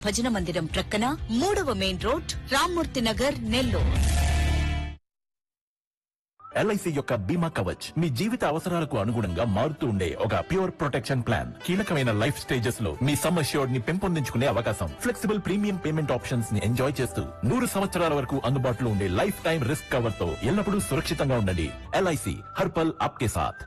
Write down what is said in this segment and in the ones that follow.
భజన మందిరం ప్రక్కన మూడవ main road Rammurthy Nagar Nellore LIC యొక్క బీమా కవచ్ మీ జీవిత అవసరాలకు అనుగుణంగా మారుతూ ఉండే ఒక ప్యూర్ ప్రొటెక్షన్ ప్లాన్ కీలకమైన లైఫ్ స్టేజెస్ లో మీ సమ్ అష్యూర్డ్ ని పెంపొందించుకునే అవకాశం ఫ్లెక్సిబుల్ ప్రీమియం పేమెంట్ ఆప్షన్స్ ని ఎంజాయ్ చేస్తూ నూరు సంవత్సరాల వరకు అందుబాటులో ఉండే లైఫ్ టైం రిస్క్ కవర్ తో ఎల్లప్పుడూ సురక్షితంగా ఉండండి ఎల్ఐసి హర్పల్ ఆప్కే సాథ్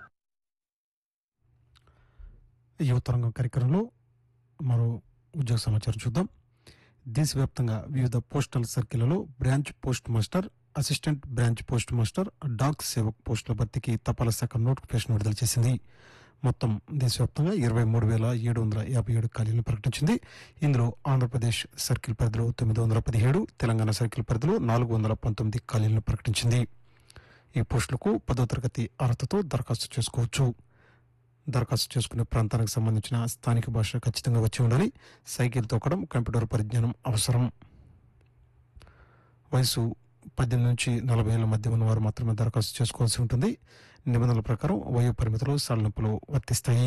యువతరంగం కార్యక్రమంలో మరో ఉద్యోగ సమాచారం చూద్దాం దేశవ్యాప్తంగా వివిధ పోస్టల్ సర్కిళ్లలో branch post master assistant branch post master Dak Sevak పోస్టుల భర్తీకి తపాలా శాఖ నోటిఫికేషన్ విడుదల చేసింది మొత్తం దేశవ్యాప్తంగా ఇరవై మూడు వేల ఏడు వందల యాభై ఏడు ఖాళీలను ప్రకటించింది ఇందులో ఆంధ్రప్రదేశ్ సర్కిల్ పరిధిలో తొమ్మిది వందల పదిహేడు తెలంగాణ సర్కిల్ పరిధిలో నాలుగు వందల పంతొమ్మిది ఖాళీలను ప్రకటించింది ఈ పోస్టులకు పదో తరగతి అర్హతతో దరఖాస్తు చేసుకోవచ్చు దరఖాస్తు చేసుకునే ప్రాంతానికి సంబంధించిన స్థానిక భాష ఖచ్చితంగా వచ్చి ఉండాలి సైకిల్ తొక్కడం కంప్యూటర్ పరిజ్ఞానం అవసరం వయసు పద్దెనిమిది నుంచి నలభై ఏళ్ల మధ్య ఉన్నవారు మాత్రమే దరఖాస్తు చేసుకోవాల్సి ఉంటుంది నిబంధనల ప్రకారం వయో పరిమితులు సడలింపులు వర్తిస్తాయి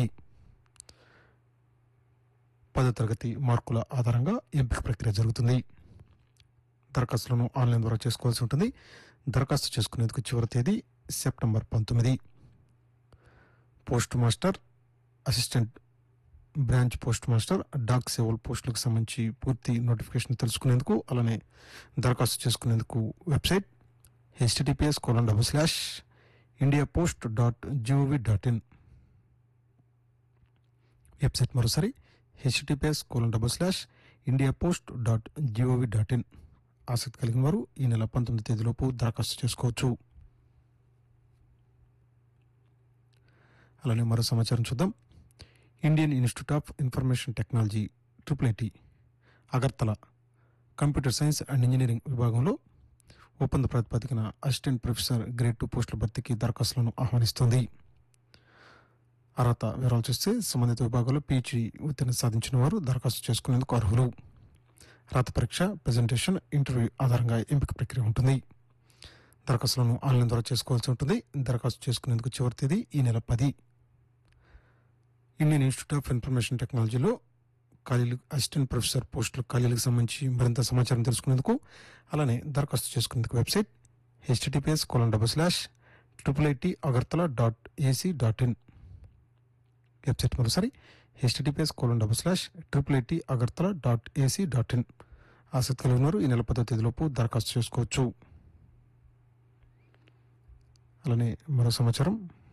పదో తరగతి మార్కుల ఆధారంగా ఎంపిక ప్రక్రియ జరుగుతుంది దరఖాస్తులను ఆన్లైన్ ద్వారా చేసుకోవాల్సి ఉంటుంది దరఖాస్తు చేసుకునేందుకు చివరి తేదీ సెప్టెంబర్ పంతొమ్మిది post master assistant branch post master Dak Sevak పోస్టులకు సంబంధించి పూర్తి నోటిఫికేషన్ తెలుసుకునేందుకు అలానే దరఖాస్తు చేసుకునేందుకు website HTTPS colon double slash India post dot G O V dot in website మరోసారి HTTPS colon double slash India post dot G O V dot in ఆసక్తి కలిగిన వారు ఈ నెల పంతొమ్మిది తేదీలోపు దరఖాస్తు చేసుకోవచ్చు అలానే మరో సమాచారం చూద్దాం Indian institute of information technology triple IT Agartala computer science and engineering విభాగంలో ఒప్పంద ప్రాతిపదికన అసిస్టెంట్ ప్రొఫెసర్ గ్రేడ్ టూ పోస్టుల భర్తీకి దరఖాస్తులను ఆహ్వానిస్తోంది అర్హత వివరాలు చూస్తే సంబంధిత విభాగంలో పీహెచ్డీ ఉత్తీర్ణ సాధించిన వారు దరఖాస్తు చేసుకునేందుకు అర్హులు రాత పరీక్ష ప్రజెంటేషన్ ఇంటర్వ్యూ ఆధారంగా ఎంపిక ప్రక్రియ ఉంటుంది దరఖాస్తులను ఆన్లైన్ ద్వారా చేసుకోవాల్సి ఉంటుంది దరఖాస్తు చేసుకునేందుకు చివరి తేదీ ఈ నెల పది ఇండియన్ ఇన్స్టిట్యూట్ ఆఫ్ ఇన్ఫర్మేషన్ టెక్నాలజీలో ఖాళీలు అసిస్టెంట్ ప్రొఫెసర్ పోస్టుల ఖాళీలకు సంబంధించి మరింత సమాచారం తెలుసుకునేందుకు అలానే దరఖాస్తు చేసుకునేందుకు website HTTPS colon double slash triple IT Agartala dot AC dot in website మరోసారి HTTPS colon double slash triple IT Agartala dot AC dot in ఆసక్తి కలిగి ఉన్నారు ఈ నెల పదో తేదీలోపు దరఖాస్తు చేసుకోవచ్చు అలానే మరో సమాచారం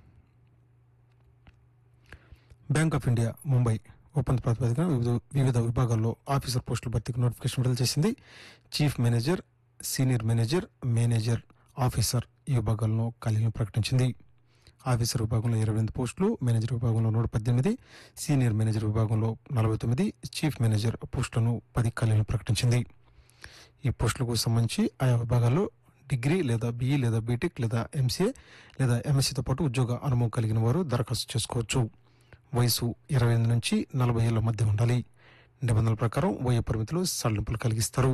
బ్యాంక్ ఆఫ్ ఇండియా ముంబై ఒప్పంద ప్రాతిపదికన వివిధ వివిధ విభాగాల్లో ఆఫీసర్ పోస్టుల భర్తీకి నోటిఫికేషన్ విడుదల చేసింది chief manager senior manager manager officer ఈ విభాగాల్లో ఖాళీలను ప్రకటించింది ఆఫీసర్ విభాగంలో ఇరవై ఎనిమిది పోస్టులు మేనేజర్ విభాగంలో నూట పద్దెనిమిది సీనియర్ మేనేజర్ విభాగంలో నలభై తొమ్మిది చీఫ్ మేనేజర్ పోస్టులను పది ఖాళీలను ప్రకటించింది ఈ పోస్టులకు సంబంధించి ఆయా విభాగాల్లో డిగ్రీ లేదా బీఈ లేదా బీటెక్ లేదా ఎంసీఏ లేదా ఎంఎస్సీతో పాటు ఉద్యోగ అనుభవం కలిగిన వారు దరఖాస్తు చేసుకోవచ్చు వయసు ఇరవై ఎనిమిది నుంచి నలభై ఏళ్ల మధ్య ఉండాలి నిబంధనల ప్రకారం వయ పరిమితులు సడలింపులు కలిగిస్తారు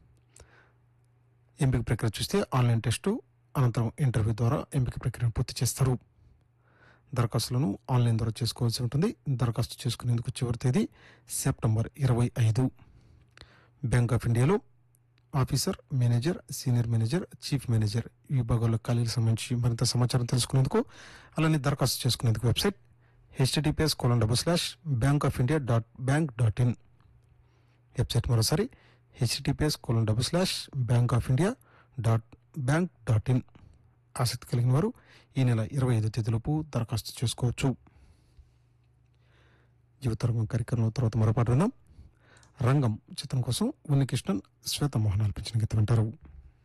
ఎంపిక ప్రక్రియ చూస్తే ఆన్లైన్ టెస్టు అనంతరం ఇంటర్వ్యూ ద్వారా ఎంపిక ప్రక్రియను పూర్తి చేస్తారు దరఖాస్తులను ఆన్లైన్ ద్వారా చేసుకోవాల్సి ఉంటుంది దరఖాస్తు చేసుకునేందుకు చివరి తేదీ సెప్టెంబర్ ఇరవై ఐదు బ్యాంక్ ఆఫ్ ఇండియాలో officer manager senior manager chief manager ఈ విభాగాల్లో ఖాళీలకు సంబంధించి మరింత సమాచారం తెలుసుకునేందుకు అలానే దరఖాస్తు చేసుకునేందుకు website HTTPS colon double slash bank of India dot bank dot in website మరోసారి HTTPS colon double slash bank of India dot bank dot in ఆసక్తి కలిగిన వారు ఈ నెల ఇరవై ఐదు తేదీలోపు దరఖాస్తు చేసుకోవచ్చు జీవితరంగం కార్యక్రమం తర్వాత మరోపాటు విన్నాం రంగం చిత్రం కోసం ఉన్నికృష్ణన్ శ్వేత మోహన్ అల్పించిన గీతం వింటారు